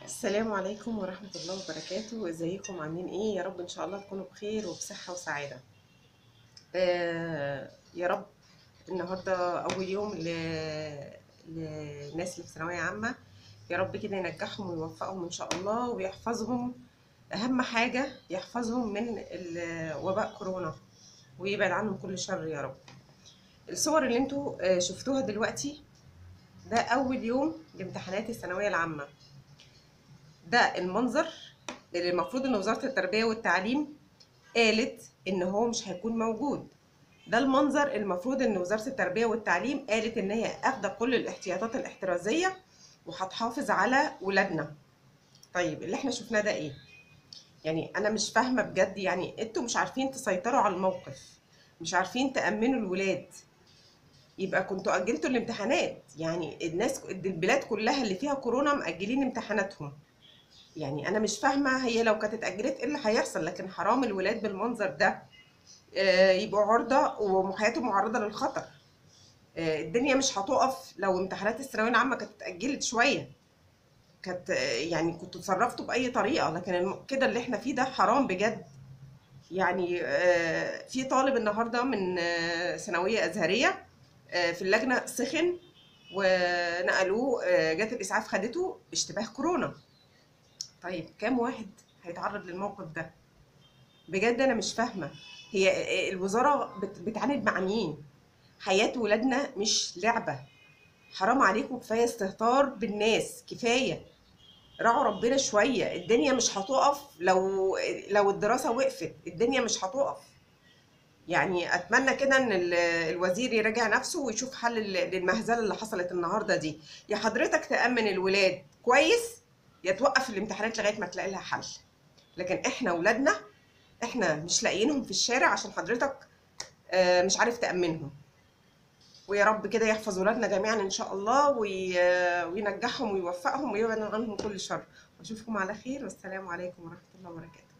السلام عليكم ورحمة الله وبركاته ازيكم عاملين ايه يا رب ان شاء الله تكونوا بخير وبصحة وسعادة آه يا رب النهاردة اول يوم ل... للناس اللي في ثانوية عامة يا رب كده ينجحهم ويوفقهم ان شاء الله ويحفظهم اهم حاجة يحفظهم من ال- وباء كورونا ويبعد عنهم كل شر يا رب الصور اللي انتوا آه، شفتوها دلوقتي ده اول يوم لامتحانات الثانوية العامة ده المنظر اللي المفروض ان وزارة التربية والتعليم قالت ان هو مش هيكون موجود ده المنظر المفروض ان وزارة التربية والتعليم قالت ان هي اخده كل الاحتياطات الاحترازية وهتحافظ على ولادنا طيب اللي احنا شفناه ده ايه يعني انا مش فاهمة بجد يعني انتوا مش عارفين تسيطروا على الموقف مش عارفين تأمنوا الولاد يبقى كنتوا أجلتوا الامتحانات يعني الناس البلاد كلها اللي فيها كورونا مأجلين امتحاناتهم يعني انا مش فاهمه هي لو كانت اتاجلت ايه اللي هيحصل لكن حرام الولاد بالمنظر ده آه، يبقوا عرضه وحياتهم معرضه للخطر آه، الدنيا مش هتقف لو امتحانات الثانويه العامه كانت اتاجلت شويه كانت آه، يعني كنتوا اتصرفتوا باي طريقه لكن الم- كده اللي احنا فيه ده حرام بجد يعني آه، في طالب النهارده من آه، ثانويه ازهريه آه، في اللجنه سخن ونقلوه آه، جت الاسعاف خدته اشتباه كورونا طيب كام واحد هيتعرض للموقف ده بجد انا مش فاهمه هي الوزاره بت- بتعاند مع مين حياه ولادنا مش لعبه حرام عليكم كفايه استهتار بالناس كفايه راعوا ربنا شويه الدنيا مش هتقف لو لو الدراسه وقفت الدنيا مش هتقف يعني اتمنى كده ان ال- الوزير يراجع نفسه ويشوف حل لل- للمهزله اللي حصلت النهارده دي يا حضرتك تامن الولاد كويس يا توقف الامتحانات لغايه ما تلاقي لها حل لكن احنا ولادنا احنا مش لاقيينهم في الشارع عشان حضرتك آه، مش عارف تأمنهم ويا رب كده يحفظ ولادنا جميعا ان شاء الله وي- وينجحهم ويوفقهم ويبعد عنهم كل شر واشوفكم على خير والسلام عليكم ورحمة الله وبركاته